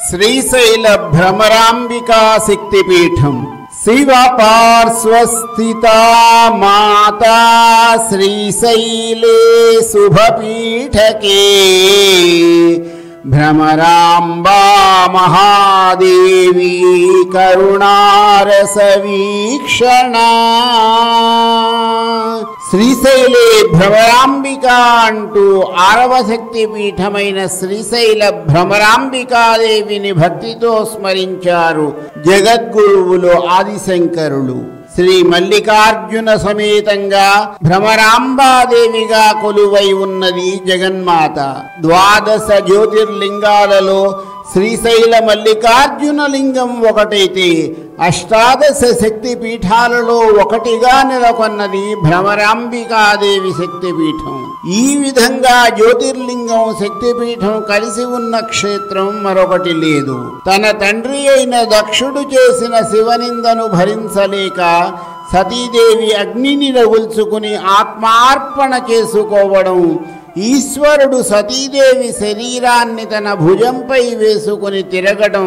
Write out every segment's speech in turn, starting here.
శ్రీశైల భ్రమరాంబికా శక్తిపీఠం శివ పార్శ్వస్థితా మాతా శ్రీశైలే శుభపీఠకే భ్రమరాంబా మహాదేవి కరుణారస వీక్షణ శ్రీశైలే భ్రమరాంబిక అంటూ ఆరవ శక్తి పీఠమైన శ్రీశైల భ్రమరాంబికాదేవిని భక్తితో స్మరించారు జగద్గురువులు ఆదిశంకరులు శ్రీ మల్లికార్జున సమేతంగా భ్రమరాంబాదేవిగా కొలువై ఉన్నది జగన్మాత ద్వాదశ జ్యోతిర్లింగాలలో శ్రీశైల మల్లికార్జున లింగం ఒకటైతే అష్టాదశ శక్తి పీఠాలలో ఒకటిగా నెలకొన్నది భ్రమరాంబికాదేవి శక్తిపీఠం ఈ విధంగా జ్యోతిర్లింగం శక్తిపీఠం కలిసి ఉన్న క్షేత్రం మరొకటి లేదు తన తండ్రి అయిన దక్షుడు చేసిన శివనిందను భరించలేక సతీదేవి అగ్నిని రగుల్చుకుని ఆత్మార్పణ చేసుకోవడం ఈశ్వరుడు సతీదేవి శరీరాన్ని తన భుజంపై వేసుకుని తిరగడం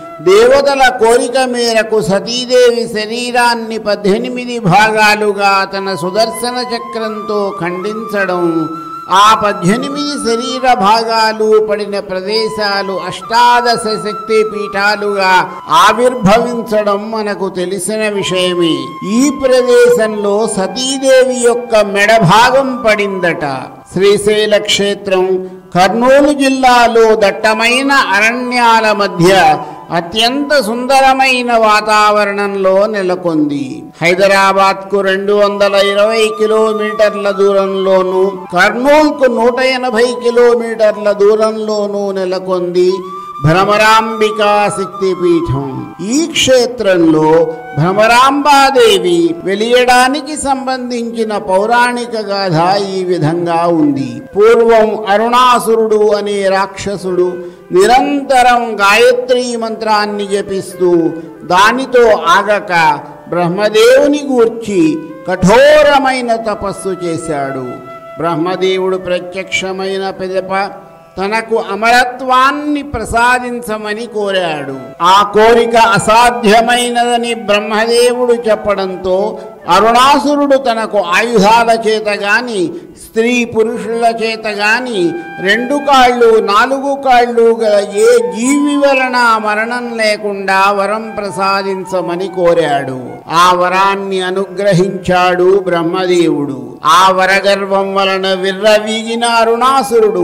దేవతల కోరిక మేరకు సతీదేవి శరీరాన్ని పద్దెనిమిది భాగాలుగా తన సుదర్శన చక్రంతో ఖండించడం ఆ పద్దెనిమిది శరీర భాగాలు పడిన ప్రదేశాలు అష్టాదశ శక్తి పీఠాలుగా ఆవిర్భవించడం మనకు తెలిసిన విషయమే ఈ ప్రదేశంలో సతీదేవి యొక్క మెడ భాగం పడిందట శ్రీశైల క్షేత్రం కర్నూలు జిల్లాలో దట్టమైన అరణ్యాల మధ్య అత్యంత సుందరమైన వాతావరణంలో నెలకొంది హైదరాబాద్ కు రెండు వందల ఇరవై కిలోమీటర్ల దూరంలోను కర్నూలుకు నూట ఎనభై కిలోమీటర్ల దూరంలోనూ నెలకొంది భ్రమరాంబికా శక్తిపీఠం ఈ క్షేత్రంలో భ్రమరాంబాదేవి వెలియడానికి సంబంధించిన పౌరాణిక గాథ ఈ విధంగా ఉంది పూర్వం అరుణాసురుడు అనే రాక్షసుడు నిరంతరం గాయత్రీ మంత్రాన్ని జపిస్తూ దానితో ఆగక బ్రహ్మదేవుని గూర్చి కఠోరమైన తపస్సు చేశాడు బ్రహ్మదేవుడు ప్రత్యక్షమైన పిదప తనకు అమరత్వాన్ని ప్రసాదించమని కోరాడు ఆ కోరిక అసాధ్యమైనదని బ్రహ్మదేవుడు చెప్పడంతో అరుణాసురుడు తనకు ఆయుధాల చేత గాని స్త్రీ పురుషుల చేత గాని రెండు కాళ్ళు నాలుగు కాళ్ళు గల ఏ జీవి వలన మరణం లేకుండా వరం ప్రసాదించమని కోరాడు ఆ వరాన్ని అనుగ్రహించాడు బ్రహ్మదేవుడు ఆ వరగర్వం వలన విర్రవీగిన అరుణాసురుడు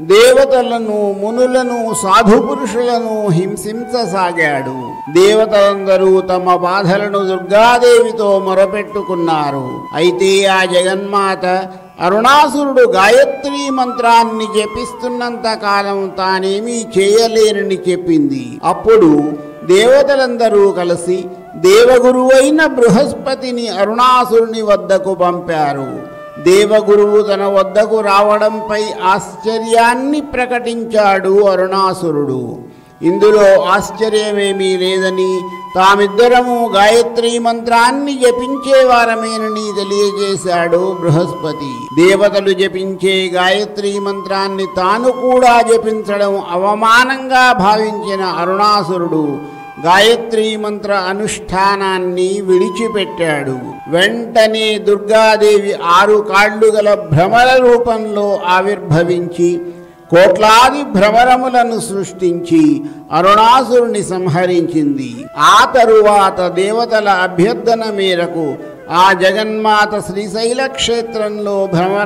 దేవతలను మునులను సాధు పురుషులను హింసించసాగాడు దేవతలందరూ తమ బాధలను దుర్గాదేవితో మొరపెట్టుకున్నారు అయితే ఆ జగన్మాత అరుణాసురుడు గాయత్రీ మంత్రాన్ని జపిస్తున్నంత కాలం తానేమీ చేయలేనని చెప్పింది అప్పుడు దేవతలందరూ కలిసి దేవగురువైన బృహస్పతిని అరుణాసురుని వద్దకు పంపారు దేవగురువు తన వద్దకు రావడంపై ఆశ్చర్యాన్ని ప్రకటించాడు అరుణాసురుడు ఇందులో ఆశ్చర్యమేమీ లేదని తామిద్దరము గాయత్రీ మంత్రాన్ని జపించేవారమేనని తెలియజేశాడు బృహస్పతి దేవతలు జపించే గాయత్రీ మంత్రాన్ని తాను కూడా జపించడం అవమానంగా భావించిన అరుణాసురుడు గాయత్రీ మంత్ర అనుష్ఠానాన్ని విడిచిపెట్టాడు వెంటనే దుర్గాదేవి ఆరు కాళ్ళు గల భ్రమర రూపంలో ఆవిర్భవించి కోట్లాది భ్రమరములను సృష్టించి అరుణాసురుని సంహరించింది ఆ తరువాత దేవతల అభ్యర్థన మేరకు ఆ జగన్మాత శ్రీశైల క్షేత్రంలో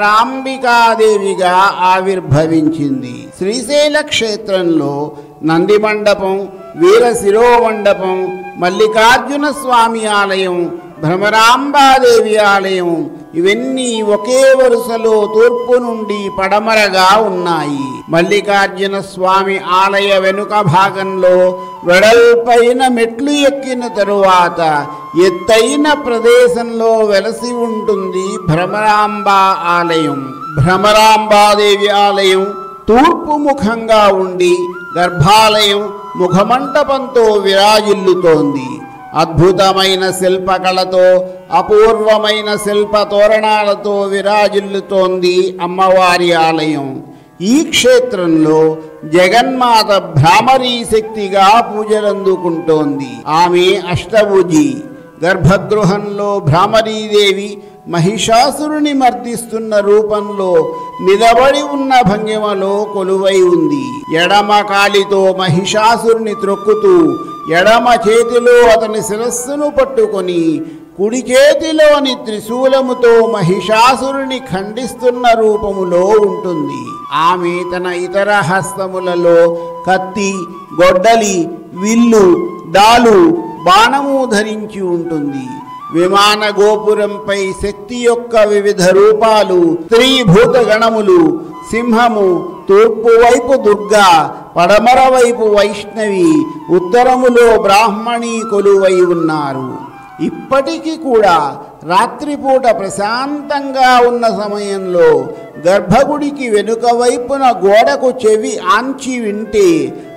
భ్రమరాంబికాదేవిగా ఆవిర్భవించింది శ్రీశైల క్షేత్రంలో నంది మండపం వీర శిరోమండపం మల్లికార్జున స్వామి ఆలయం భ్రమరాంబాదేవి ఆలయం ఇవన్నీ ఒకే వరుసలో తూర్పు నుండి పడమరగా ఉన్నాయి మల్లికార్జున స్వామి ఆలయ వెనుక భాగంలో వెడల్పైన మెట్లు ఎక్కిన తరువాత ఎత్తైన ప్రదేశంలో వెలసి ఉంటుంది భ్రమరాంబ ఆలయం భ్రమరాంబాదేవి ఆలయం తూర్పు ముఖంగా ఉండి గర్భాలయం ముఖమంటపంతో విరాజిల్లుతోంది అద్భుతమైన శిల్పకళతో అపూర్వమైన శిల్ప తోరణాలతో విరాజిల్లుతోంది అమ్మవారి ఆలయం ఈ క్షేత్రంలో జగన్మాత భ్రామరీ శక్తిగా పూజలందుకుంటోంది ఆమె అష్టభుజి గర్భగృహంలో భ్రామరీదేవి మహిషాసురుని మర్దిస్తున్న రూపంలో నిలబడి ఉన్న భంగిమలో కొలువై ఉంది ఎడమ కాలితో మహిషాసురుని త్రొక్కుతూ ఎడమ చేతిలో అతని శిరస్సును పట్టుకొని కుడి చేతిలోని త్రిశూలముతో మహిషాసురుని ఖండిస్తున్న రూపములో ఉంటుంది ఆమె తన ఇతర హస్తములలో కత్తి గొడ్డలి విల్లు డాలు బాణము ధరించి ఉంటుంది విమాన గోపురంపై శక్తి యొక్క వివిధ రూపాలు స్త్రీభూత గణములు సింహము తూర్పు వైపు దుర్గా పడమర వైపు వైష్ణవి ఉత్తరములో బ్రాహ్మణి కొలువై ఉన్నారు ఇప్పటికీ కూడా రాత్రిపూట ప్రశాంతంగా ఉన్న సమయంలో గర్భగుడికి వెనుక వైపున గోడకు చెవి ఆంచి వింటే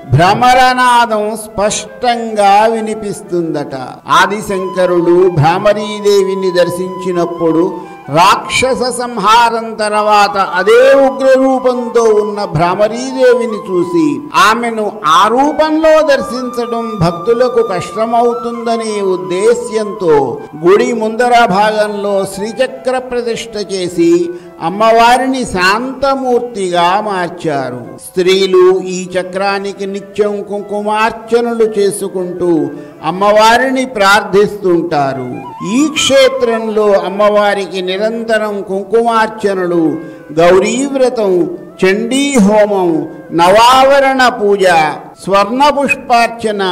భ్రమరనాదం స్పష్టంగా వినిపిస్తుందట ఆదిశంకరుడు భ్రమరీదేవిని దర్శించినప్పుడు రాక్షస సంహారం తర్వాత అదే ఉగ్ర రూపంతో ఉన్న భ్రమరీదేవిని చూసి ఆమెను ఆ రూపంలో దర్శించడం భక్తులకు కష్టమవుతుందనే ఉద్దేశ్యంతో గుడి ముందర భాగంలో శ్రీచక్ర ప్రతిష్ఠ చేసి అమ్మవారిని శాంతమూర్తిగా మార్చారు స్త్రీలు ఈ చక్రానికి నిత్యం కుంకుమార్చనలు చేసుకుంటూ అమ్మవారిని ప్రార్థిస్తుంటారు ఈ క్షేత్రంలో అమ్మవారికి నిరంతరం కుంకుమార్చనలు గౌరీవ్రతం చండీ హోమం నవావరణ పూజ స్వర్ణ పుష్పార్చన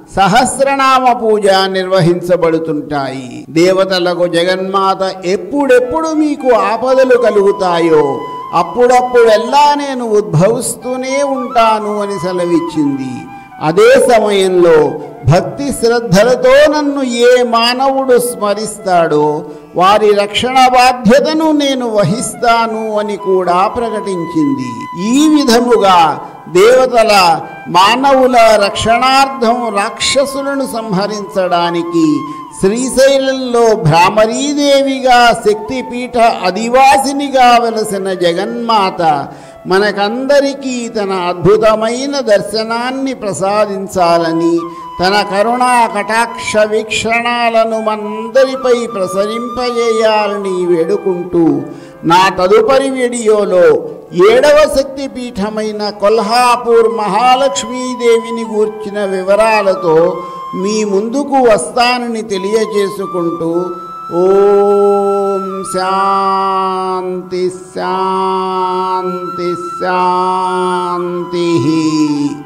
సహస్రనామ పూజ నిర్వహించబడుతుంటాయి దేవతలకు జగన్మాత ఎప్పుడెప్పుడు మీకు ఆపదలు కలుగుతాయో అప్పుడప్పుడెల్లా నేను ఉద్భవిస్తూనే ఉంటాను అని సెలవిచ్చింది అదే సమయంలో భక్తి శ్రద్ధలతో నన్ను ఏ మానవుడు స్మరిస్తాడో వారి రక్షణ బాధ్యతను నేను వహిస్తాను అని కూడా ప్రకటించింది ఈ విధముగా దేవతల మానవుల రక్షణార్థం రాక్షసులను సంహరించడానికి శ్రీశైలంలో భ్రామరీదేవిగా శక్తిపీఠ అధివాసినిగా వెలసిన జగన్మాత మనకందరికీ తన అద్భుతమైన దర్శనాన్ని ప్రసాదించాలని తన కరుణా కటాక్ష వీక్షణాలను మనందరిపై ప్రసరింపజేయాలని వేడుకుంటూ నా తదుపరి వీడియోలో ఏడవ శక్తి పీఠమైన కొల్హాపూర్ మహాలక్ష్మీదేవిని గూర్చిన వివరాలతో మీ ముందుకు వస్తానని తెలియజేసుకుంటూ ఓం శాంతి శాంతి శాంతి